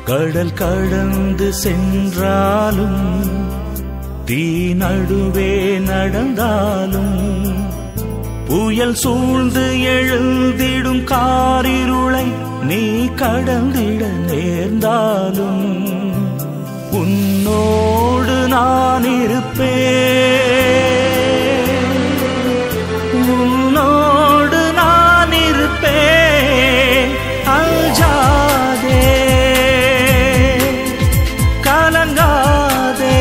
கடல் கடந்து சென்றாலும் தீ நடுவே நடந்தாலும் புயல் சூழ்ந்து எழுந்திடும் காரிருளை நீ கடந்திட நேர்ந்தாலும் உன்னோடு நான் இருப்பேன் உன்னோடு நான் இருப்பேன் அஞ்சாதே கலங்காதே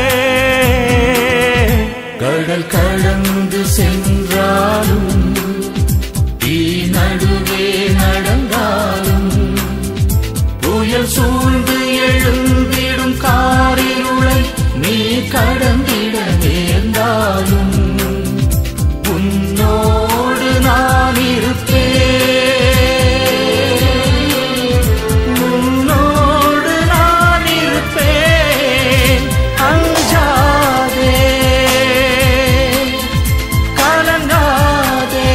கடல் கடந்து சென்றாலும் தீ நடுவே நடந்தாலும் புயல் சூழ்ந்து எழுந்திடும் காரிருளை நீ கடந்திட நேர்ந்தாலும் உன்னோடு நான் இருப்பேன் உன்னோடு நான் இருப்பேன் அஞ்சாதே கலங்காதே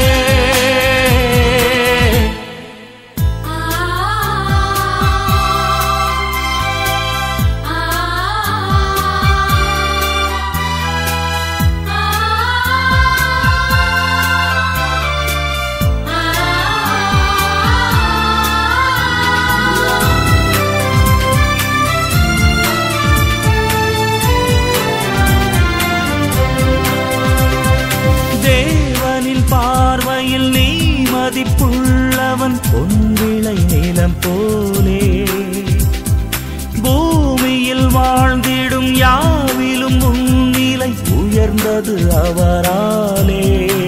தேவனின் பார்வையில் நீ மதிப்புள்ளவன் பொன்விளை நிலம் போலே பூமியில் வாழ்ந்திடும் யாவிலும் உன்னிலை உயர்ந்தது அவராலே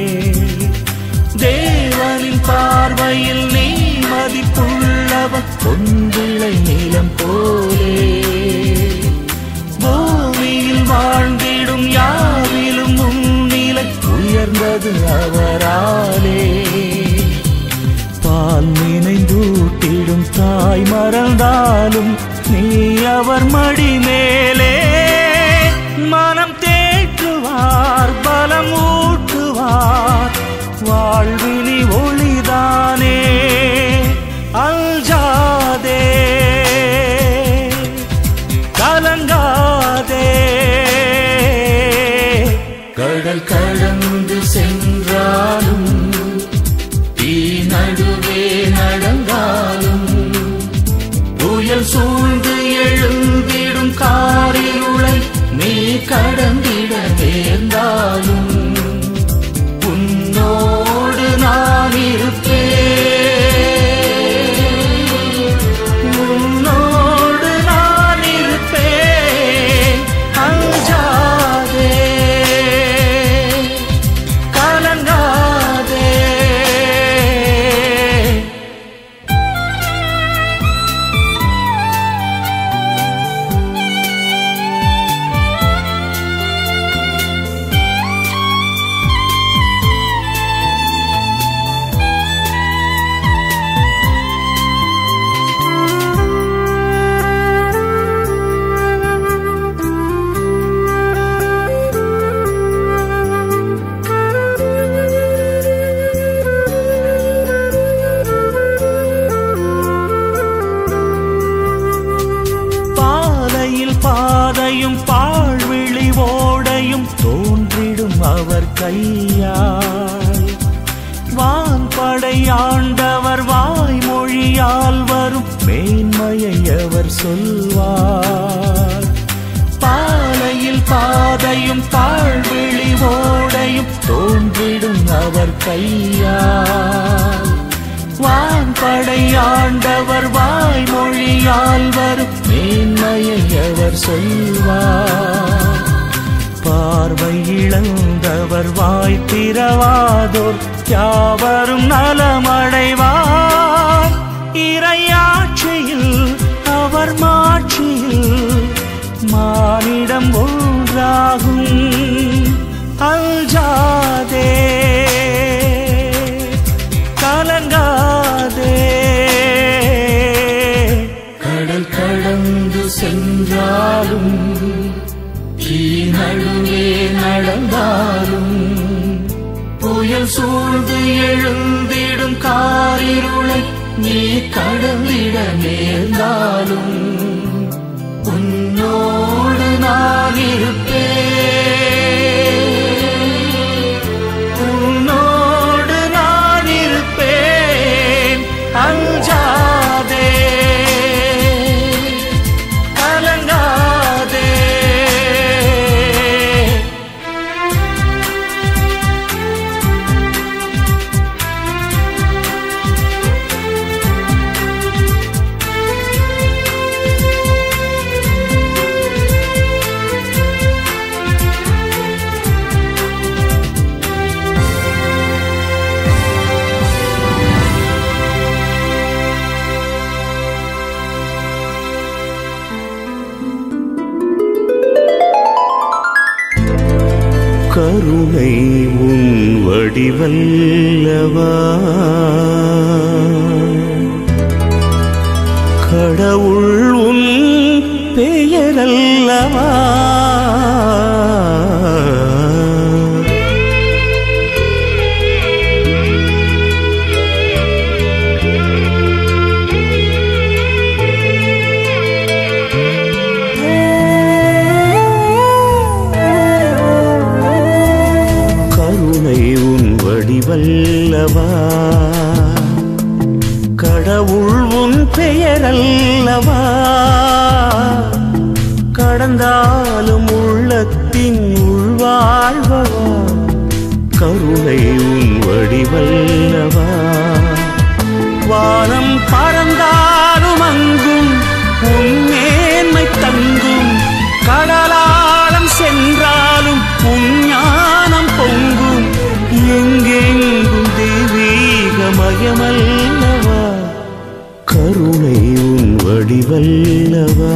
தேவனின் பார்வையில் நீ மதிப்புள்ளவன் பொன்விளை நிலம் போலே பூமியில் வாழ்ந்திடும் யாவிலும் உன்னிலை உயர்ந்தது அவராலே பால் நினைந்தூட்டிடும் தாய் மறந்தாலும் நீ அவர் மடி மேலே மனம் தேற்றுவார் பலம் ஊட்டுவார் வாழ்வினி ஒளிதானே அஞ்சாதே கலங்காதே கடல் கடந்து சென்றாலும் தீ நடுவே நடந்தாலும் புயல் சூழ்ந்து எழுந்திடும் காரிருளை நீ கடந்திட நேர்ந்தாலும் உன்னோடு நான் இருப்பேன் உன்னோடு நான் இருப்பேன் அஞ்சாதே கலங்காதே பாதையில் பாதையும் பாழ்விழி ஓடையும் தோன்றிடும் அவர் கையால் வான்படை ஆண்டவர் வாய்மொழியால் வரும் மேன்மையை அவர் சொல்வார் பாலையில் பாதையும் பாழ்விழி ஓடையும் தோன்றிடும் அவர் கையால் வான்படை ஆண்டவர் வாய்மொழியால் வரும் மேன்மையை அவர் சொல்வார் பார்வை இழந்தவர் வாய் திறவாதோர் யாவரும் நலமடைவார் இறையாட்சியில் அவர் மாட்சியில் மானிடம் ஒன்றாகும் அஞ்சாதே கலங்காதே கடல் கடந்து சென்றாலும் தீ நடுவே நடந்தாலும் புயல் சூழ்ந்து எழுந்திடும் காரிருளை நீ கடந்திட நேர்ந்தாலும் நான் இருப்பேன் உன்னோடு நான் இருப்பேன் அஞ்சாதே கலங்காதே கருணை உன் வடிவல்லவா கடவுள் உன் பெயரல்லவா கருணை உன் வடிவல்லவா கடவுள் உன் பெயரல்லவா கடந்தாலும் உள்ளத்தின் உள்வாழ்வா கருணை உன் வடிவல்லவா வானம் பறந்தாலும் அங்கும் உன் மேன்மை தங்கும் கடலாலம் சென்றாலும் உன் ஞானம் பொங்கும் எங்கெங்கும் தெய்வீகமயமல்லவா கருணை உன் வடிவல்லவா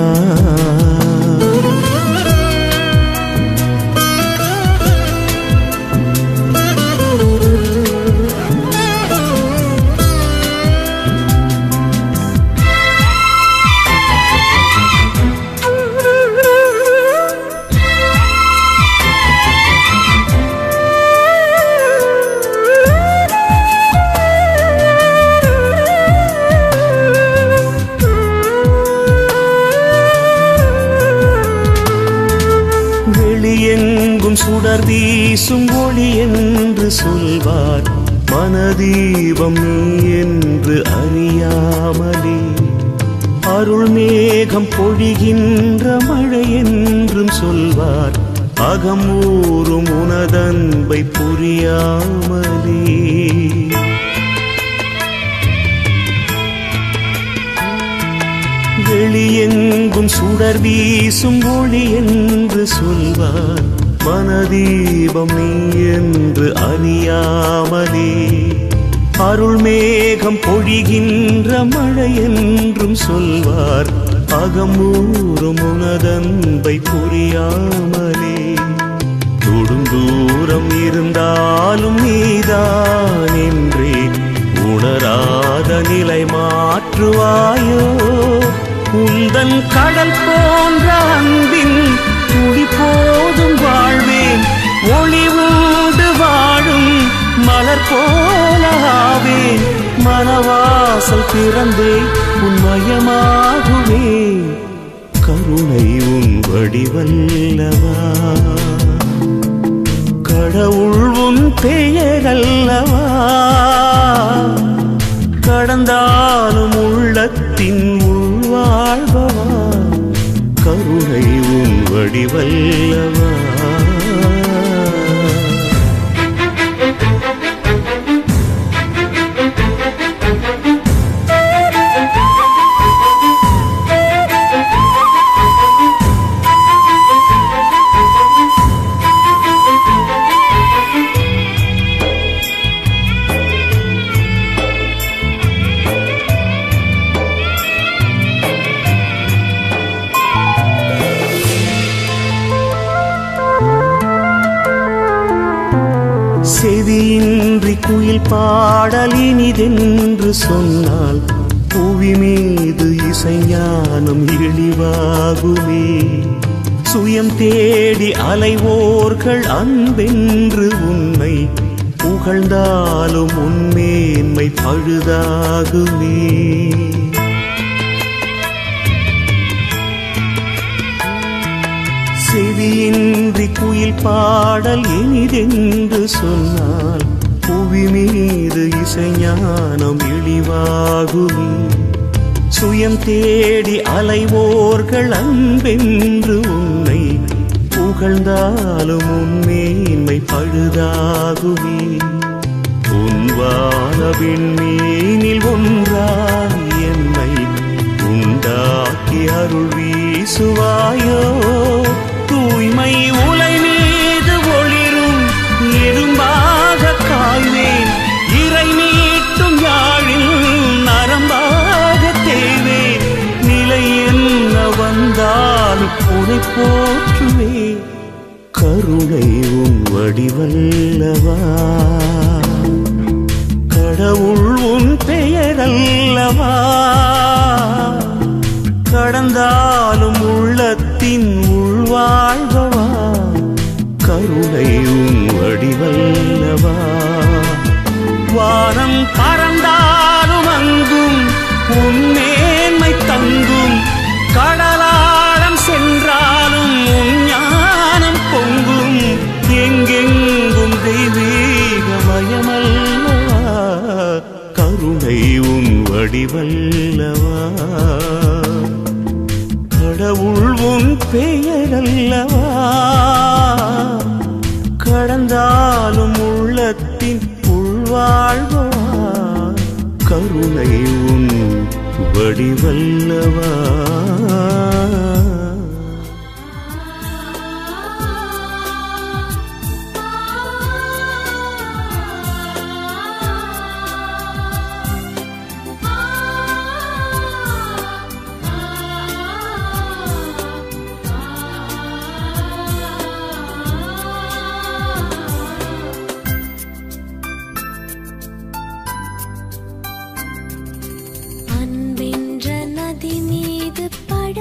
வெளியெங்கும் சுடர் வீசும் ஒளி என்று சொல்வார் மனதீபம் நீ என்று அறியாமலே அருள் மேகம் பொழிகின்ற மழை என்றும் சொல்வார் அகம் ஊறும் உனதன்பை புரியாமலே வெளியெங்கும் சுடர் வீசும் ஒளி என்று சொல்வார் மனதீபம் நீ என்று அறியாமலே அருள் மேகம் பொழிகின்ற மழை என்றும் சொல்வார் அகமூறும் உனதன்பை புரியாமலே தொடும் தூரம் இருந்தாலும் நீதான் என்றே உணராத நிலை மாற்றுவாயோ உந்தன் கடல் போன்ற அன்பின் துளி போதும் வாழ்வேன் ஒளி உண்டு வாழும் மலர் போலாவேன் மனவாசல் திறந்தே உன்மயமாகுவே கருணை உன் வடிவல்லவா கடவுள் உன் பெயரல்லவா கடந்தாலும் உள்ளத்தின் உள்வாழ்வா கருணை உன் வடிவல்லவா செவியின்றி குயில் பாடல் இனிதென்று சொன்னால் புவி மீது இசைஞானம் இழிவாகுமே சுயம் தேடி அலைவோர்கள் அன்பென்று உன்னை புகழ்ந்தாலும் உன்மேன்மை பழுதாகுமே செவி விதியின்றி குயில் பாடல் இனிதென்று சொன்னால் புவி மீது இசைஞானம் இழிவாகுமே சுயம் தேடி அலைவோர்கள் அன்பென்று உன்னை புகழ்ந்தாலும் உன்மேன்மை பழுதாகுமே உன் வானவின் மீனில் ஒன்றாய் என்னை உண்டாக்கி அருள் வீசுவாயோ தூய்மை உலை மீது ஒளிரும் எறும்பாக காய்வேன் இறை நீட்டும் யாழில் நரம்பாக தேவேன் நிலை என்ன வந்தாலும் உனை போற்றுவே கருணை உன் வடிவல்லவா கடவுள் உன் பெயரல்லவா கடந்தாலும் உள்ளத்தின் உள்வாழ்வவா கருணை உன் வடிவல்லவா வானம் பறந்தாலும் அங்கும் உன் மேன்மை தங்கும் கடலாழம் சென்றாலும் உன் ஞானம் பொங்கும் எங்கெங்கும் தெய்வீகமயமல்லவா கருணை உன் வடிவல்லவா கடவுள் உன் பெயரல்லவா கடந்தாலும் உள்ளத்தின் உள்வாழ்வா கருணை உன் வடிவல்லவா அன்பென்ற நதி மீது பட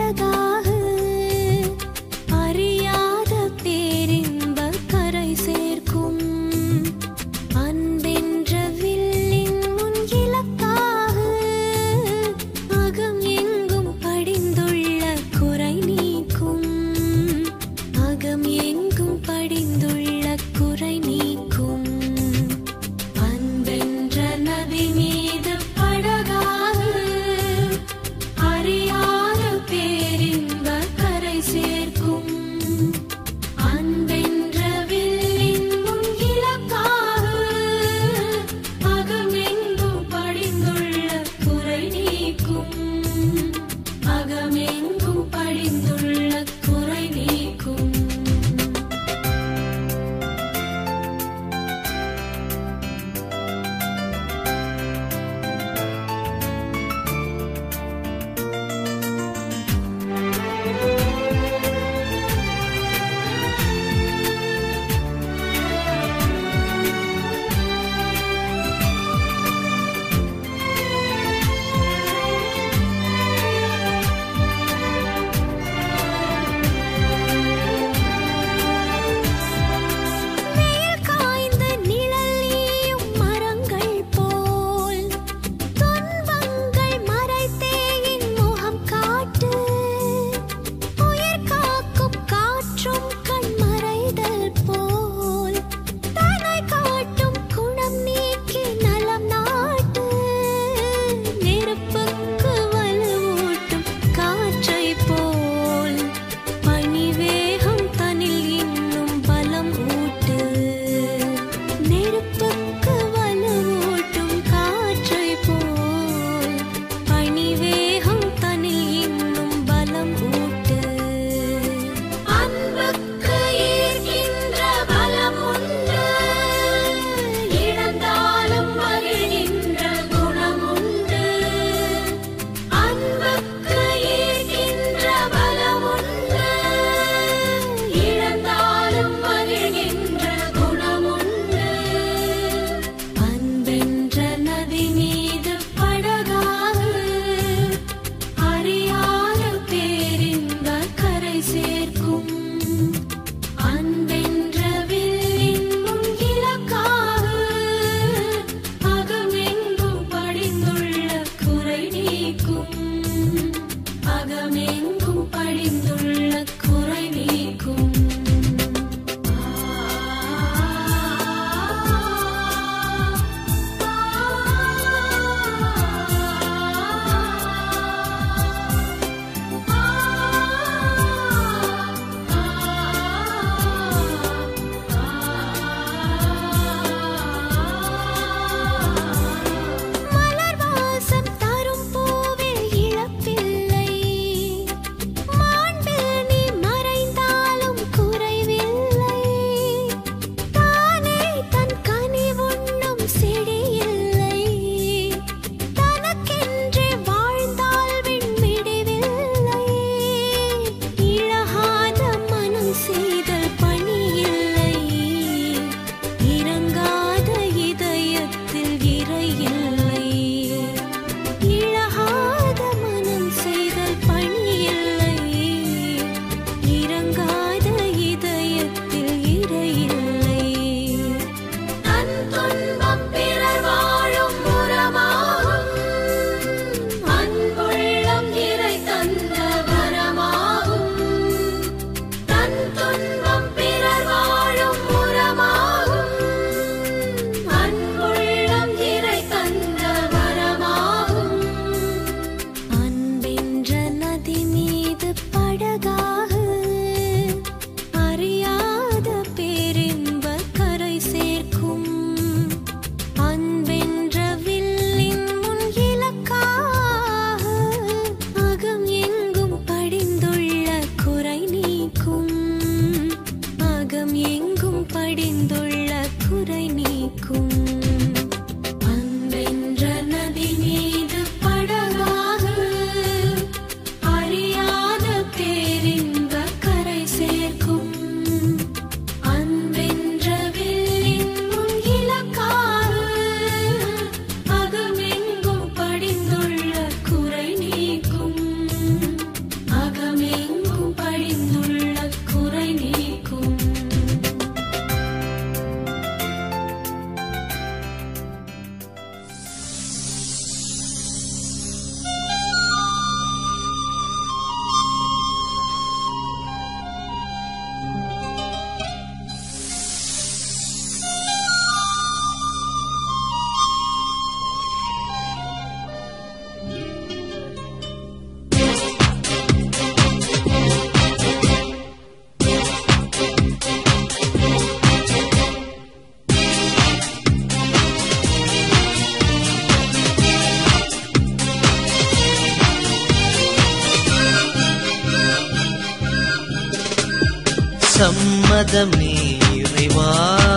சம்மதமே இறைவா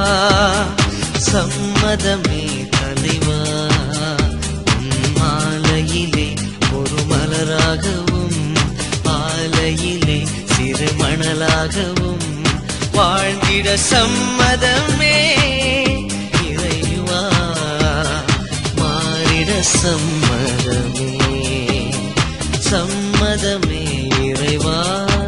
சம்மதமே தலைவா உன் மாலையிலே ஒரு மலராகவும் ஆலையிலே சிறு மணலாகவும் வாழ்ந்திட சம்மதமே இறைவா மாறிட சம்மதமே சம்மதமே இறைவா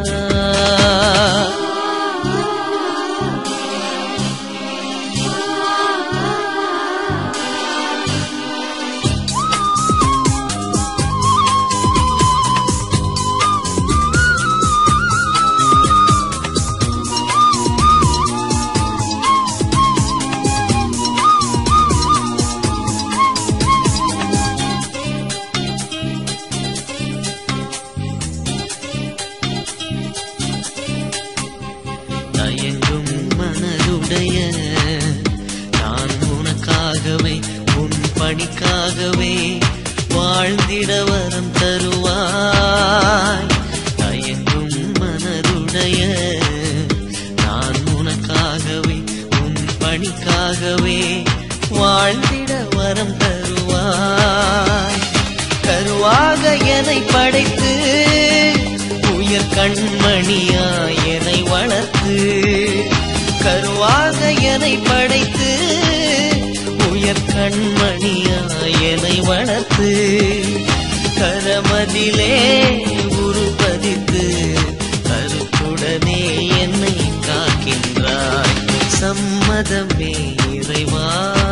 தயங்கும் மனதுடைய நான் உனக்காகவே உன் பணிக்காகவே வாழ்ந்திட வரம் தருவாய் தயங்கும் மனதுடைய நான் உனக்காகவே உன் பணிக்காகவே வாழ்ந்திட வரம் தருவாய் கருவாக என்னை படைத்து உயர் கண்மணியாய் என்னை வளர்த்து கருவாக என்னை படைத்து உயர் கண்மணியாய் என்னை வளர்த்து கரமதிலே உருபதித்து கருத்துடனே என்னை காக்கின்றாய் சம்மதமே இறைவா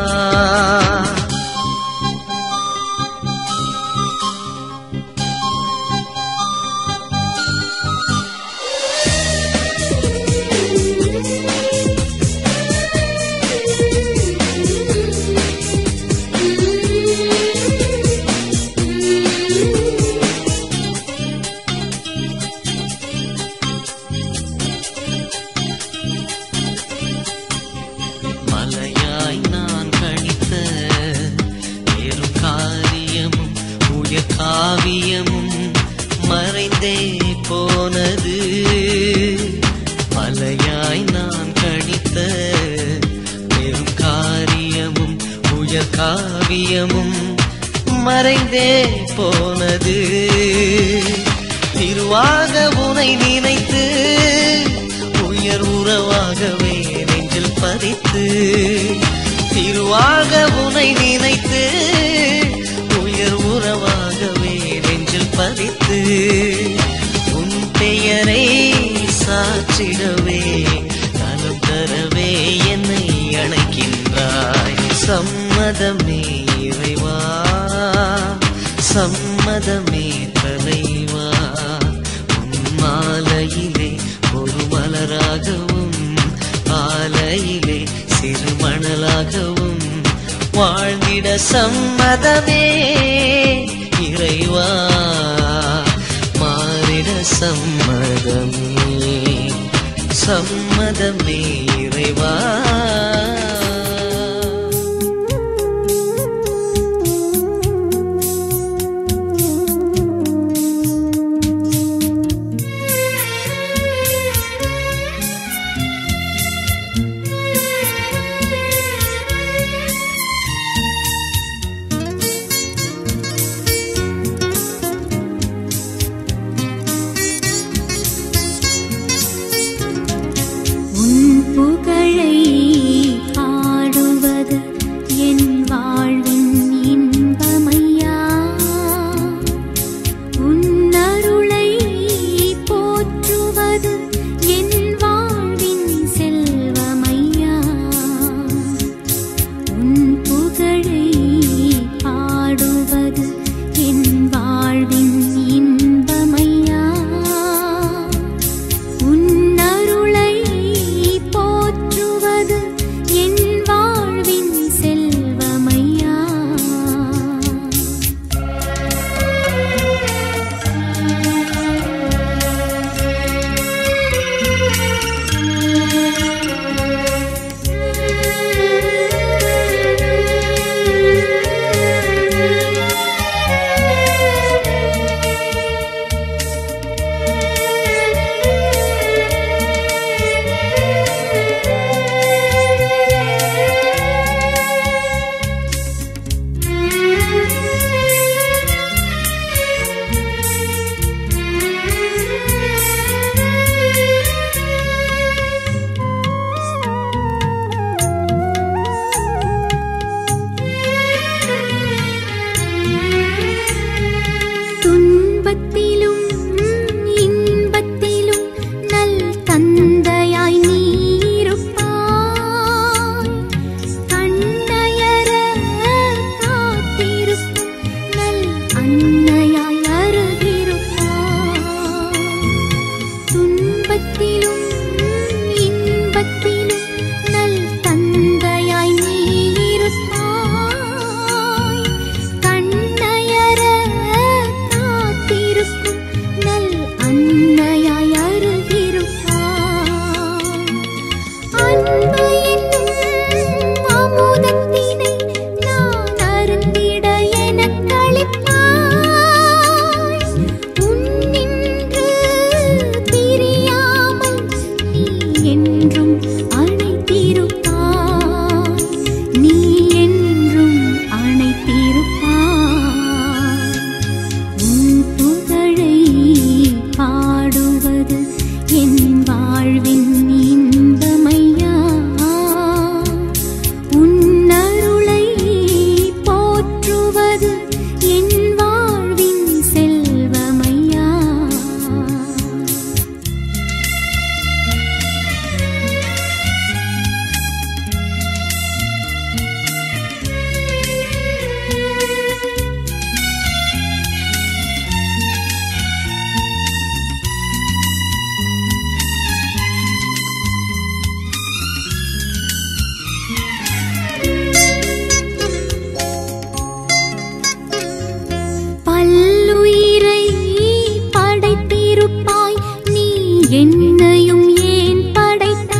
மலையாய் நான் கணித்த பெரும் காரியமும் உயர் காவியமும் மறைந்தே போனது மலையாய் நான் கணித்த பெரும் காரியமும் உயர் காவியமும் மறைந்தே போனது திருவாக உனை நினைத்து உயர் உறவாகவே நெஞ்சில் பதித்து திருவாக உனை நினைத்து உயர் உறவாகவே நெஞ்சில் பதித்து உன் பெயரை சாற்றிடவே நலம் தரவே என்னை அழைக்கின்றாய் சம்மதமே இறைவா சம்மதமே தலைவா உன் மாலையிலே ஒரு மலராகவும் ஆலையிலே சிறு மணலாகவும் வாழ்ந்திட சம்மதமே இறைவா மாறிட சம்மதமே சம்மதமே இறைவா உன் புகழை பாடுவது என் வாழ்வின் இன்பமையா உன் அருளை போற்றுவது என் வாழ்வின் செல்வமையா உன் புகழை பாடுவது என் வாழ்வின் இன்பமையா உன் அருளை போற்றுவது என்னையும் ஏன் படைத்தாய்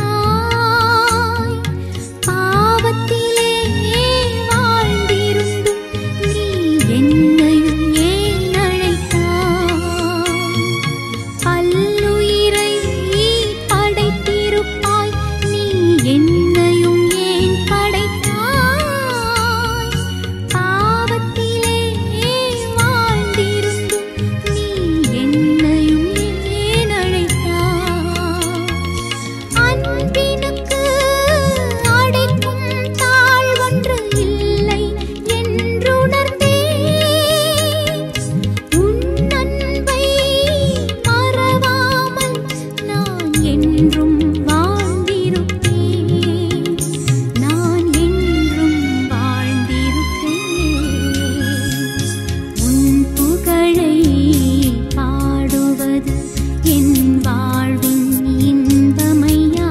பாவத்திலே வாழ்ந்திருந்தும் நீ என்னையும் ஏன் அழைத்தாய் பல்லுயிரை படைத்திருப்பாய் நீ என்னையும் ஏன் படைத்தாய் பாவத்திலே வாழ்ந்திருந்தும் நீ என்னையும் ஏன் அழைத்தாய் அன்பினுக்கு அடைக்கும் தாழ்வொன்று இல்லை என்றுணர்ந்தேன் உன் அன்பை மறவாமல் நான் என்றும் வாழ்ந்திருப்பேன் நான் என்றும் வாழ்ந்திருப்பேன் உன் புகழை பாடுவது என் வாழ்வின் இன்பமையா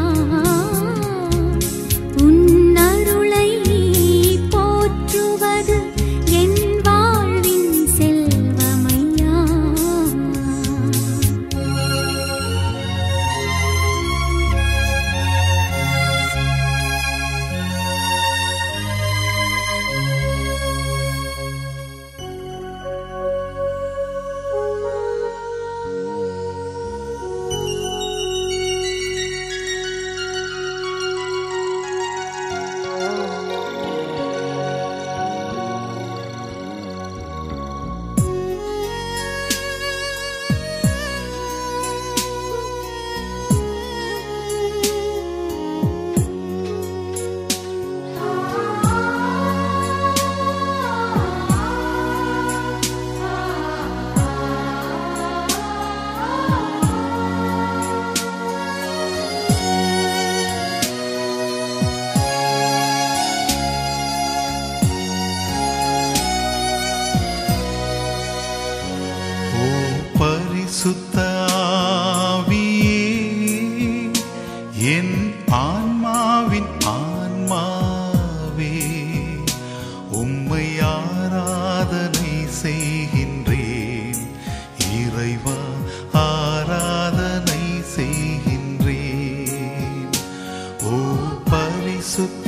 உன் அருளை போற்றுவது என் வாழ்வின் செல்வமையா ஓ பரிசுத்த ஆவியே, என் ஆன்மாவின் ஆன்மாவே உம்மை ஆராதனை செய்கின்றேன் இறைவா ஆராதனை செய்கின்றேன் ஓ பரிசுத்த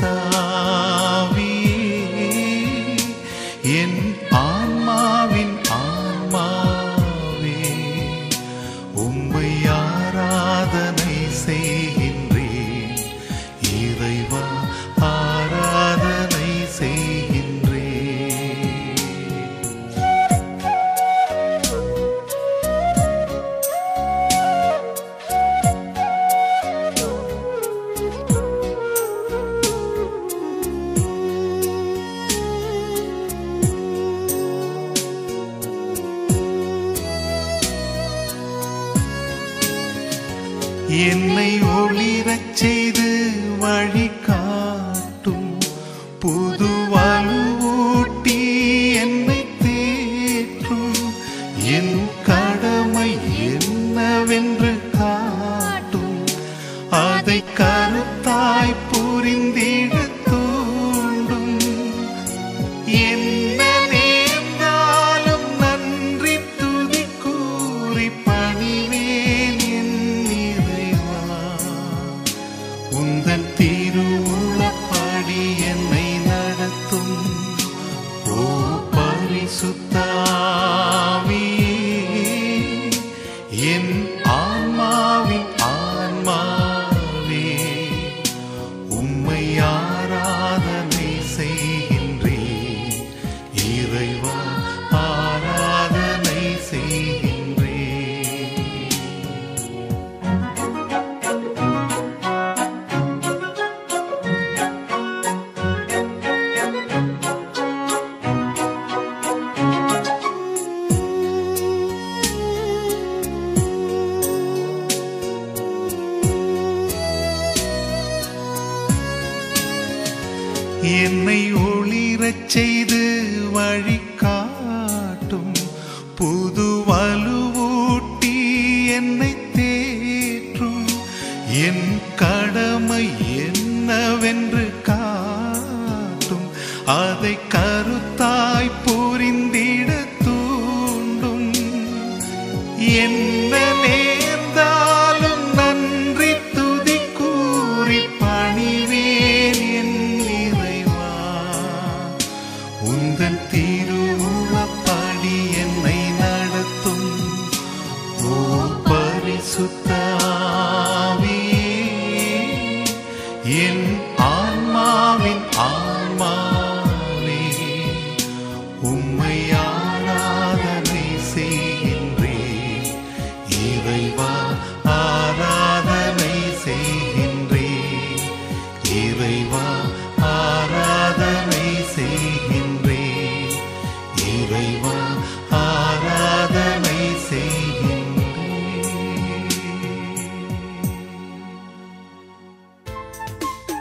ஆவியே, என் ஆன்மாவின் ஆன்மாவே உம்மை ஆராதனை செய்கின்றேன் இறைவா ஆராதனை செய்கின்றேன் என்னை ஒளிரச் செய்து வழி காட்டும் புது வலுவூட்டி என்னை தேற்றும் என் கடமை என்னவென்று காட்டும் அதை கருத்தாய் புரிந்திட தூண்டும் என்ன நேர்ந்தாலும் நன்றி துதி கூறி பணிவேன் என் இறைவா உந்தன் திருவுளப்படி என்னை நடத்தும் ஓ பரிசுத்தாவியே என் ஆன்மாவின் ஆன்மாவே உம்மை ஆராதனை செய்கின்றேன் இறைவா ஆராதனை செய்கின்றேன் என்னை ஒளிரச் செய்து வழி காட்டும் புது வலுவூட்டி என்னை தேற்றும் என் கடமை என்னவென்று காட்டும் அதை கருத்தாய் புரிந்திட தூண்டும் என்ன நேர்ந்தாலும் என் ஆன்மாவின் ஆன்மாவே உம்மை ஆராதனை செய்கின்றேன் இறைவா ஆராதனை செய்கின்றேன் இறைவா ஆராதனை செய்கின்றேன் இறைவா ஆராதனை செய்கின்றேன்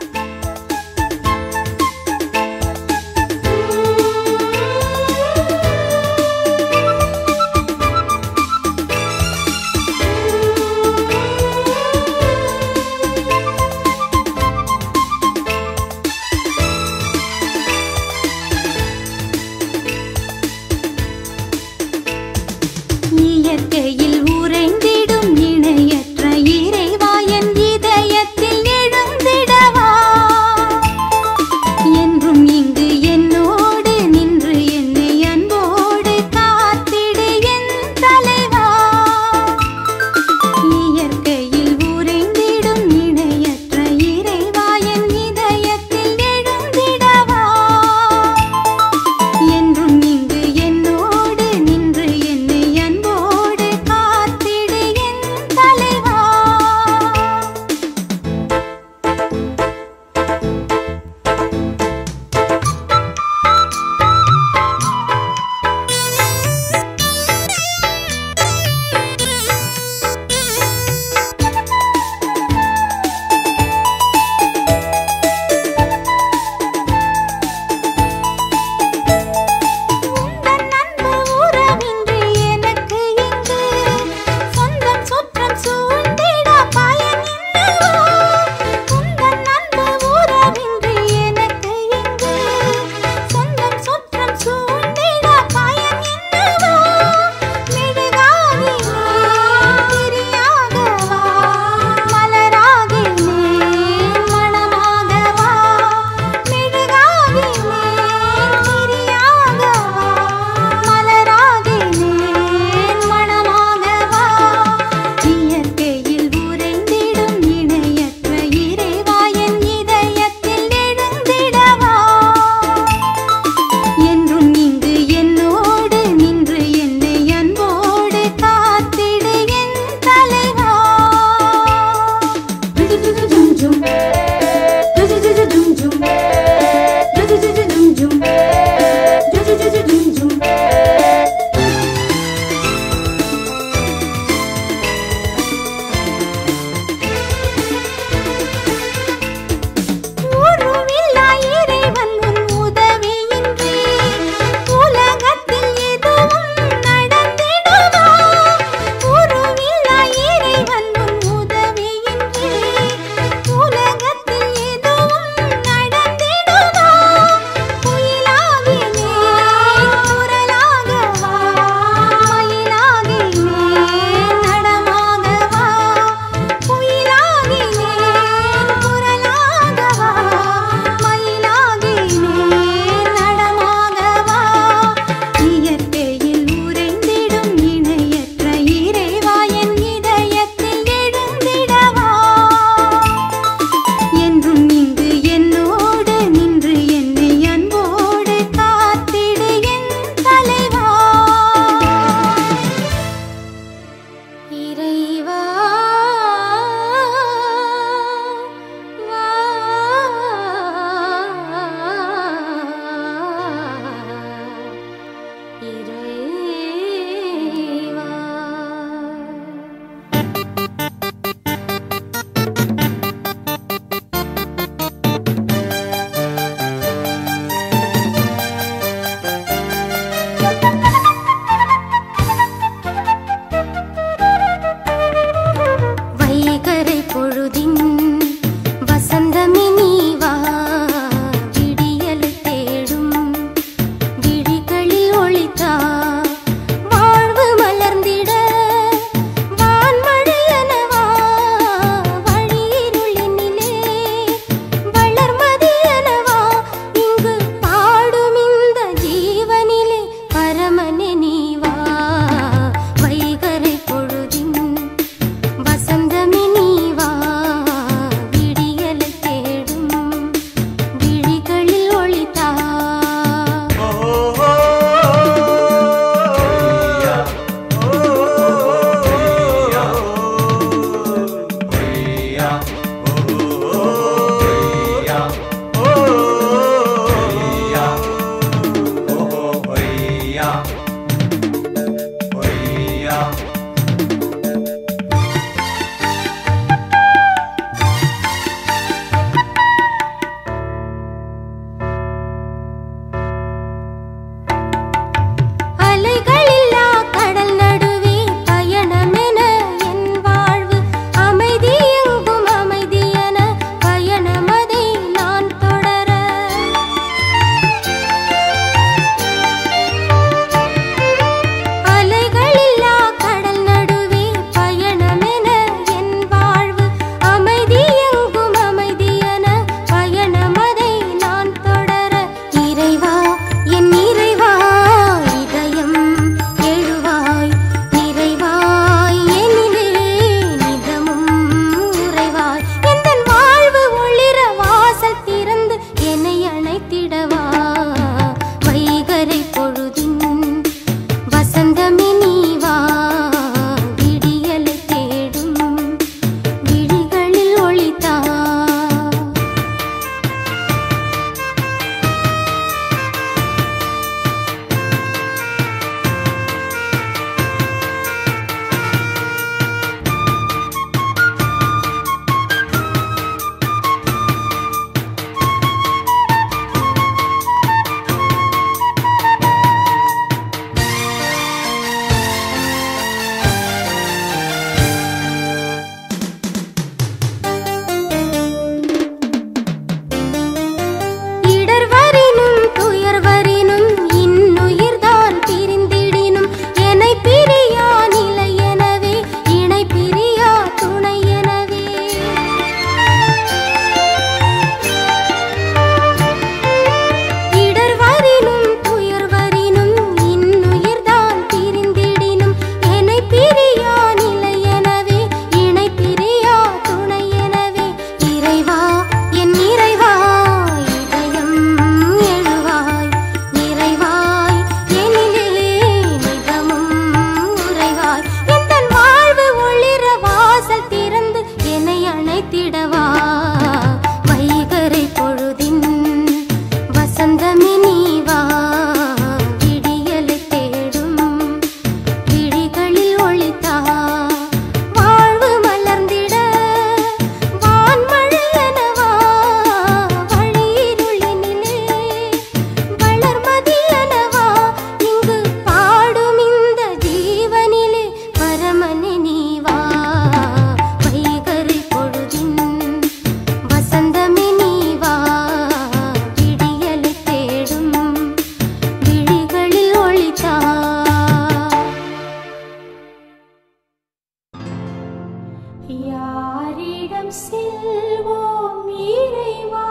யாரிடம் செல்வோம் இறைவா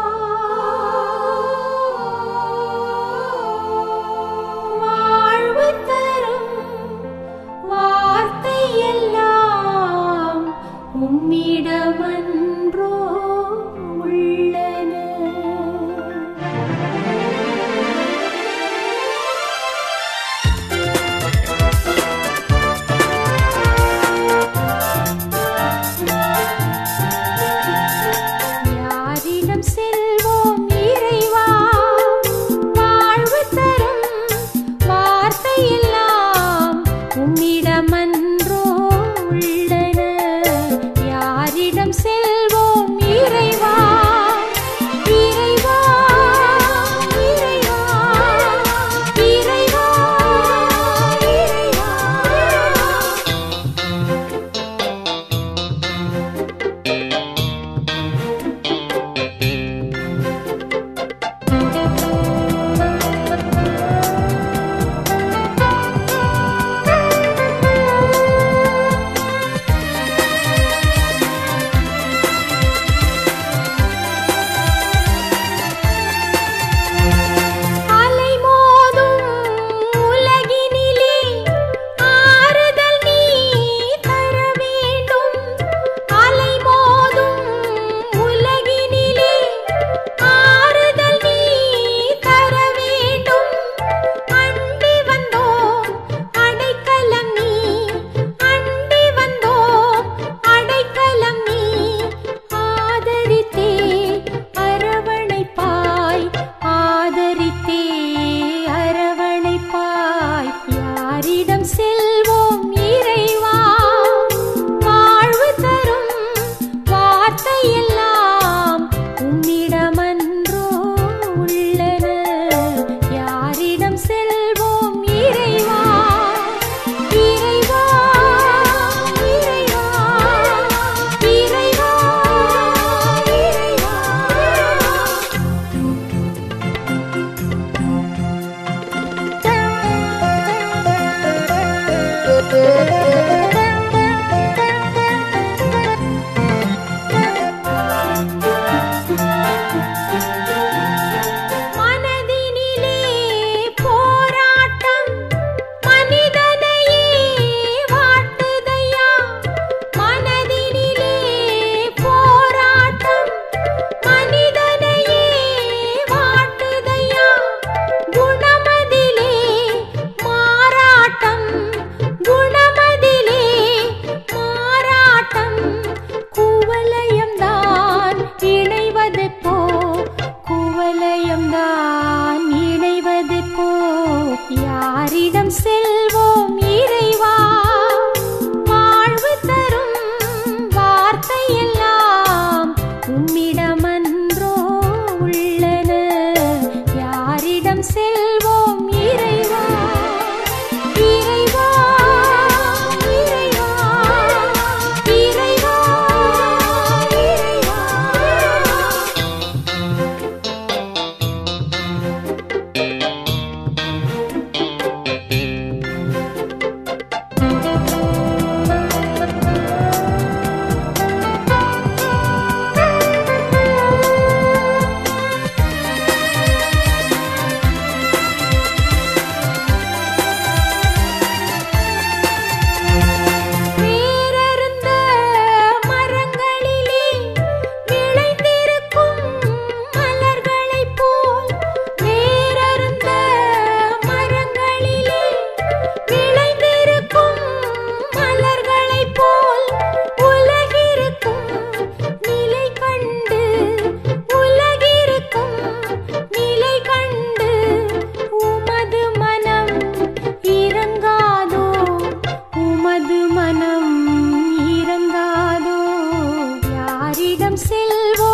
வாழ்வு தரும் வார்த்தை எல்லாம் உம்மிடமன்றோ உள்ளன யாரிடம் செல்வோம் இறைவா வாழ்வு தரும் வார்த்தை எல்லாம் உம்மிடமன்றோ உள்ளன யாரிடம் செல்வோம் இறைவா இறைவா இறைவா இறைவா இறைவா அலைமோதும் உலகினிலே ஆறுதல் நீ தர வேண்டும் அலைமோதும் உலகினிலே ஆறுதல் நீ தர வேண்டும் அண்டி வந்தோம் அடைக்கலம் நீ அண்டி வந்தோம் அடைக்கலம் நீ ஆதரித்தே அரவணைப்பாய் ஆதரித்தே அரவணைப்பாய் யாரிடம் செல்வோம் இறைவா வாழ்வு தரும் வார்த்தை எல்லாம் உன்னிடமன்றோ உள்ளன யாரிடம் செல்வோம் இறைவா இறைவா இறைவா இறைவா இறைவா மனதினிலே போராட்டம் மனிதனையே வாட்டுதையா மனதினிலே போராட்டம் மனிதனையே வாட்டுதையா குணமதிலே மாறாட்டம் குணமதிலே மாறாட்டம் குவலயம்தான் இணைவது போ குவலயம்தான் இணைவது போ யாரிடம் செல்வோம் இறைவா வாழ்வு தரும் வார்த்தை எல்லாம் உம்மிடமன்றோ உள்ளன யாரிடம் செல்வோம் இறைவா இறைவா இறைவா இறைவா இறைவா வேரறுந்த மரங்களிலே விளைந்திருக்கும் மலர்களைப் போல் வேரறுந்த மரங்களிலே விளைந்திருக்கும் மலர்களைப் போல் உலகிருக்கும் நிலை கண்டு உலகிருக்கும் நிலை கண்டு உமது மனம் இறங்காதோ உமது மனம் இறங்காதோ யாரிடம் செல்வோ